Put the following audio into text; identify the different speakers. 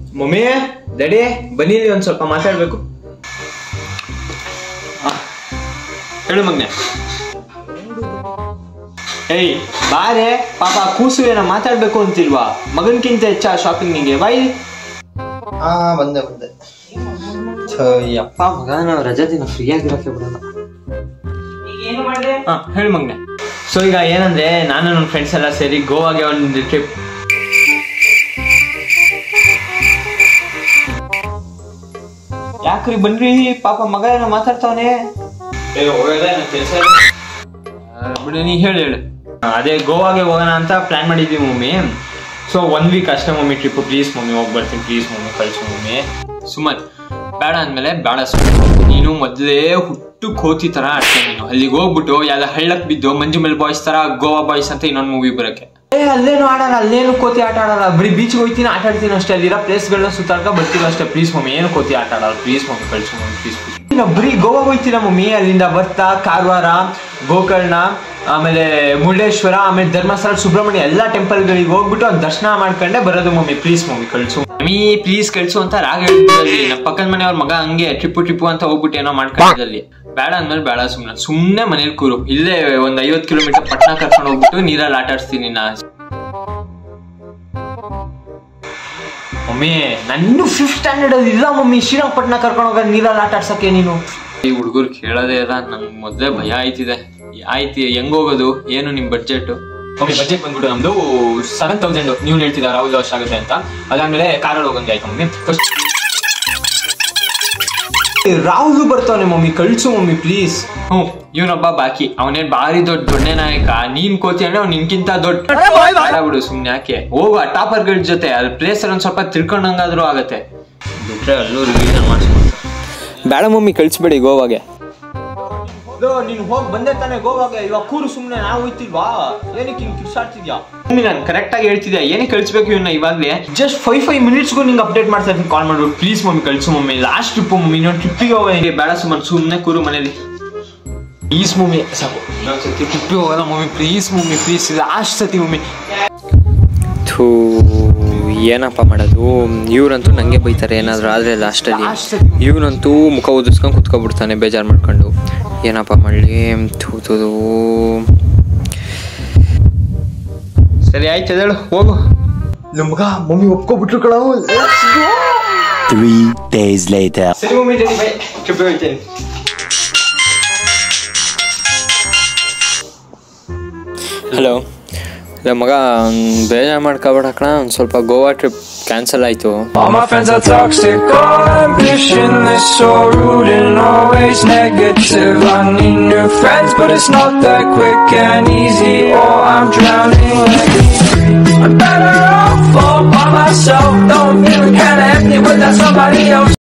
Speaker 1: Mummy daddy ಬನ್ನಿ ಇಲ್ಲಿ ಒಂದ್ ಸ್ವಲ್ಪ ಮಾತಾಡ್ಬೇಕು ಆ, ಹೇಳು ಮಗ್ನೆ ಏಯ್ ಬಾರೆ ಪಾಪ ಕೂಸು ಏನೋ ಮಾತಾಡ್ಬೇಕು ಅಂತಿಲ್ವಾ ಮಗನ್ಕಿಂತ ಹೆಚ್ಚ ಶಾಪಿಂಗ್ ನಿಂಗೆ ಬಾಯ್
Speaker 2: ಹಾ ಬಂದೆ ಬಂದೆ
Speaker 1: ಯಪ್ಪ ಮಗ ನಾವು ರಜಾ ದಿನ ಫ್ರೀ ಆಗಿರೋಕೆ ಬಿಡಲ್ಲ ಹಾ ಹೇಳಿ ಮಗ್ನೆ ಸೊ ಈಗ ಏನಂದ್ರೆ ನಾನು ನನ್ನ ಫ್ರೆಂಡ್ಸ್ ಎಲ್ಲ ಸೇರಿ ಗೋವಾಗೆ ಒಂದು ಟ್ರಿಪ್ ಯಾಕ್ರಿ ಬನ್ರಿ ಪಾಪ ಮಗ ಏನೋ ಮಾತಾಡ್ತಾವನೆ ಬಿಡು ನೀ ಹೇಳಿ ಹೇಳು ಆ, ಅದೇ ಗೋವಾಗೆ ಹೋಗೋಣ ಅಂತ ಪ್ಲಾನ್ ಮಾಡಿದ್ವಿ ಮಮ್ಮಿ ಸೊ ಒನ್ ವೀಕ್ ಅಷ್ಟೇ ಮಮ್ಮಿ ಟ್ರಿಪ್ ಪ್ಲೀಸ್ ಮಮ್ಮಿ ಹೋಗಿ ಬರ್ತೀನಿ ಪ್ಲೀಸ್ ಮಮ್ಮಿ ಕಳ್ಸು ಮಮ್ಮಿ ಸುಮನ್ ಬೇಡ ಅಂದ್ಮೇಲೆ ಬೇಡ ಸುಮ್ಮನೆ ನೀನು ಮೊದಲೇ ಹುಟ್ಟು ಕೋತಿ ತರ ಆಡ್ತೀನಿ ನೀನು ಅಲ್ಲಿಗೆ ಹೋಗ್ಬಿಟ್ಟು ಯಾವ್ದೋ ಹಳ್ಳಕ್ ಬಿದ್ದು ಮಂಜು ಮೇಲ್ ಬಾಯ್ಸ್ ತರ ಗೋವಾ ಬಾಯ್ಸ್ ಅಂತ ಇನ್ನೊಂದು ಮೂವಿ ಬರಕ್ಕೆ ಏ ಅಲ್ಲೇನು ಆಡಲ್ಲ ಅಲ್ಲೇನು ಕೋತಿ ಆಟ ಆಡಲ್ಲ ಬರೀ ಬೀಚ್ಗೆ ಹೋಗ್ತೀನಿ ಆಟ ಆಡ್ತೀನಿ ಅಷ್ಟೇ ಅಲ್ಲಿರೋ ಪ್ಲೇಸ್ಗಳನ್ನ ಸುತ್ತಾಡ್ಕ ಬರ್ತೀವಿ ಅಷ್ಟೇ ಪ್ಲೀಸ್ ಮಮ್ಮಿ ಏನು ಕೋತಿ ಆಟ ಆಡಲ್ಲ ಪ್ಲೀಸ್ ಮಮ್ಮಿ ಕಳ್ಸು ಮಮ್ಮಿ ಪ್ಲೀಸ್ ಪ್ಲೀಸ್ ಬರೀ ಗೋವಾ ಹೋಗ್ತೀರಾ ಮಮ್ಮಿ ಅಲ್ಲಿಂದ ಬರ್ತಾ ಕಾರವಾರ ಗೋಕರ್ಣ ಆಮೇಲೆ ಮುರುಡೇಶ್ವರ ಆಮೇಲೆ ಧರ್ಮಸ್ಥಳ ಸುಬ್ರಹ್ಮಣ್ಯ ಎಲ್ಲಾ ಟೆಂಪಲ್ಗಳಿಗೆ ಹೋಗ್ಬಿಟ್ಟು ಒಂದು ದರ್ಶನ ಮಾಡ್ಕೊಂಡೆ ಬರೋದು ಮಮ್ಮಿ ಪ್ಲೀಸ್ ಮಮ್ಮಿ ಕಳ್ಸು ಮಮ್ಮಿ ಪ್ಲೀಸ್ ಕಳ್ಸು ಅಂತ ರಾಗ ಹೇಳ್ಬಿಟ್ಟಲ್ಲಿ ನಮ್ಮ ಪಕ್ಕದ ಮನೆಯವ್ರ ಮಗ ಹಂಗೆ ಟ್ರಿಪ್ಪು ಟ್ರಿಪ್ಪು ಅಂತ ಹೋಗ್ಬಿಟ್ಟು ಏನೋ ಮಾಡ್ಕೊಂಡಿದ್ದಲ್ಲಿ ಬೇಡ ಅಂದ್ಮೇಲೆ ಬೇಡ ಸುಮ್ನೆ ಸುಮ್ನೆ ಮನೇಲಿ ಕೂರು ಇಲ್ಲೇ ಒಂದ್ ಐವತ್ ಕಿಲೋಮೀಟರ್ ಪಟ್ನಾ ಕರ್ಕೊಂಡು ಹೋಗ್ಬಿಟ್ಟು ನೀರಲ್ಲಿ ಆಟ ಆಡಿಸ್ತೀನಿ ನಾ ಮಮ್ಮಿ ನನ್ನ ಫಿಫ್ತ್ ಸ್ಟ್ಯಾಂಡರ್ಡ್ ಅಲ್ಲಿ ಇಲ್ಲ ಮಮ್ಮಿ ಶ್ರೀರಂಗಪಟ್ಟಣ ಕರ್ಕೊಂಡು ಹೋಗೋದು ನೀರಲ್ಲಿ ಆಟ ಆಡ್ಸಕ್ಕೆ ನೀನು ಈ ಹುಡುಗರು ಕೇಳೋದೇ ಇಲ್ಲ ನಂಗೆ ಮೊದಲೇ ಭಯ ಆಯ್ತಿದೆ ಆಯ್ತು ಹೆಂಗ್ ಹೋಗೋದು ಏನು ನಿಮ್ ಬಡ್ಜೆಟ್
Speaker 3: ಓಕೆ ಬಜೆಟ್ ಬಂದ್ಬಿಟ್ಟು ನಮ್ದು ಸೆವೆನ್ ತೌಸಂಡ್ ನೀವು ಹೇಳ್ತಿದ್ದಾರೆ ರಾಹುಲ್ ವರ್ಷ ಆಗುತ್ತೆ ಅಂತ ಅದಾದ್ಮೇಲೆ ಕಾರಲ್ಲಿ ಹೋಗಂಗೆ ಆಯ್ತು ಮಮ್ಮಿ ಫಸ್ಟ್
Speaker 1: ರಾಹುಲ್ ಬರ್ತಾವನೆ ಮಮ್ಮಿ ಕಳ್ಸು ಮಮ್ಮಿ ಪ್ಲೀಸ್ ಹ್ಞೂ ಇವನೊಬ್ಬ ಬಾಕಿ ಅವನೇನ್ ಭಾರಿ ದೊಡ್ಡ ದೊಡ್ಡ ನಾಯಕ ನೀನ್ ಕೋತಿ ಅಂದ್ರೆ ಅವ್ನು ನಿನ್ಕಿಂತ ದೊಡ್ಡ ಬೇಡ ಬಿಡು ಸುಮ್ನೆ ಯಾಕೆ ಹೋಗು ಆ ಟಾಪರ್ಗಳ ಜೊತೆ ಅಲ್ಲಿ ಪ್ಲೇಸ್ ಅಲ್ಲಿ ಒಂದ್ ಸ್ವಲ್ಪ ತಿಳ್ಕೊಂಡಂಗಾದ್ರೂ ಆಗತ್ತೆ ಬಿಟ್ರೆ ಅಲ್ಲೂ ರಿವಿಷನ್ ಮಾಡಿಸ್ಕೊಂಡು
Speaker 4: ಬೇಡ ಮಮ್ಮಿ ಕಳಿಸ್ಬೇಡಿ ಗೋವಾಗೆ
Speaker 1: ನೀನು ಹೋಗಿ ಬಂದೆ ತಾನೆ ಗೋವಾಗೆ ಇವಾಗ ಕೂರು ಸುಮ್ನೆ ನಾವು ಹೋಯ್ತಿಲ್ವಾ ಏನಕ್ಕೆ ಹಿಂಗ್ ಕಿರ್ಸಾಡ್ತಿದ್ಯಾ ಮಮ್ಮಿ ನಾನು ಕರೆಕ್ಟ್ ಆಗಿ ಹೇಳ್ತಿದ್ದೆ ಏನಕ್ಕೆ ಕಳಿಸ್ಬೇಕು ಇವನ್ನ ಇವಾಗಲೇ ಜಸ್ಟ್ ಫೈವ್ ಫೈವ್ ಮಿನಿಟ್ಸ್ಗೂ ನಿಂಗೆ ಅಪ್ಡೇಟ್ ಮಾಡ್ತಾ ಇದ್ದೀನಿ ಕಾಲ್ ಮಾಡ್ಬಿಟ್ಟು ಪ್ಲೀಸ್ ಮಮ್ಮಿ ಕಳ್ಸು ಮಮ್ಮಿ ಲಾಸ್ಟ್ ಟ್ರಿಪ್ ಮಮ್ಮಿ ಇನ್ನೊಂದು ಟ್ರಿಪ್ಪಿಗೆ ಹೋಗೋಣ ಬೇಡ ಸುಮ್ಮನೆ ಸುಮ್ಮನೆ ಕೂರು ಮನೇಲಿ ಪ್ಲೀಸ್ ಮಮ್ಮಿ ಸಾಕು ಇನ್ನೊಂದ್ ಸತಿ ಟ್ರಿಪ್ಪಿಗೆ ಹೋಗೋಣ mummy please mummy please last ಸತಿ ಮಮ್ಮಿ
Speaker 4: ಥೂ ಏನಪ್ಪ ಮಾಡೋದು ಇವ್ರಂತೂ ನಂಗೆ ಬೈತಾರೆ ಏನಾದರೂ ಆದರೆ ಲಾಸ್ಟಲ್ಲಿ ಇವನಂತೂ ಮುಖ ಉದಿಸ್ಕೊಂಡು ಕುತ್ಕೊಬಿಡ್ತಾನೆ ಬೇಜಾರು ಮಾಡ್ಕೊಂಡು ಏನಪ್ಪ ಮಾಡಲಿ ಥೂ ಥೂ ಥೂ.
Speaker 1: ಸರಿ ಆಯ್ತು ಹೇಳು ಹೋಗು ನಮ್ಗ ಮಮ್ಮಿ ಒಪ್ಕೊಬಿಟ್ರು ಕಣ
Speaker 5: Three days later.
Speaker 1: ಸರಿ ಮಮ್ಮಿ ರೆಡಿ ಬೈ ಟ್ರಿಪ್ಪಿಗೆ ಹೋಗ್ತೇನೆ
Speaker 4: ಹಲೋ ಇಲ್ಲ ಮಗ ಒಂದ್ ಬೇಜಾರು ಮಾಡ್ಕೊಬೇಡ ಕಣ ಒಂದು ಸ್ವಲ್ಪ ಗೋವಾ ಟ್ರಿಪ್ ಕ್ಯಾನ್ಸಲ್ ಆಯಿತು
Speaker 6: All my friends are toxic, all ambitionless, so rude and always negative. I need new friends, but it's not that quick and easy. Oh, I'm drowning like a stream. I'm better off all by myself. Don't feel kinda empty without somebody else.